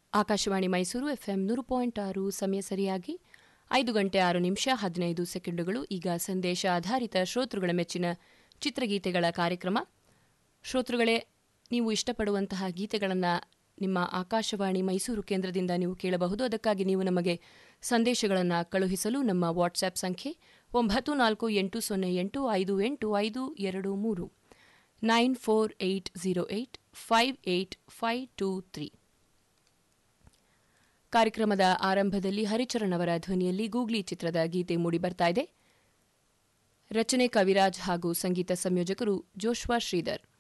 Akashvani Mysuru FM ನೂರು point ಆರು ಸಮಯ ಸರಿಯಾಗಿ ಐದು ಗಂಟೆ ಆರು ನಿಮಿಷ ಹದಿನೈದು ಸೆಕೆಂಡುಗಳು ಈಗ ಸಂದೇಶ ಆಧಾರಿತ ಶ್ರೋತೃಗಳ ಮೆಚ್ಚಿನ ಚಿತ್ರಗೀತೆಗಳ ಕಾರ್ಯಕ್ರಮ ಶ್ರೋತೃಗಳೇ ನೀವು ಇಷ್ಟಪಡುವಂತಹ ಗೀತೆಗಳನ್ನು ನಿಮ್ಮ ಆಕಾಶವಾಣಿ ಮೈಸೂರು ಕೇಂದ್ರದಿಂದ ನೀವು ಕೇಳಬಹುದು ಅದಕ್ಕಾಗಿ ನೀವು ನಮಗೆ ಸಂದೇಶಗಳನ್ನು ಕಳುಹಿಸಲು ನಮ್ಮ ವಾಟ್ಸ್ಆಪ್ ಸಂಖ್ಯೆ ಒಂಬತ್ತು ನಾಲ್ಕು ಎಂಟು ಸೊನ್ನೆ ಎಂಟು ಐದು ಎಂಟು ಐದು ಎರಡು ಮೂರು nine four eight zero eight five eight five two three ಕಾರ್ಯಕ್ರಮದ ಆರಂಭದಲ್ಲಿ ಹರಿಚರಣ್ ಅವರ ಧ್ವನಿಯಲ್ಲಿ ಗೂಗ್ಲಿ ಚಿತ್ರದ ಗೀತೆ ಮೂಡಿಬರ್ತಾ ಇದೆ ರಚನೆ ಕವಿರಾಜ್ ಹಾಗೂ ಸಂಗೀತ ಸಂಯೋಜಕರು ಜೋಶ್ವಾ ಶ್ರೀಧರ್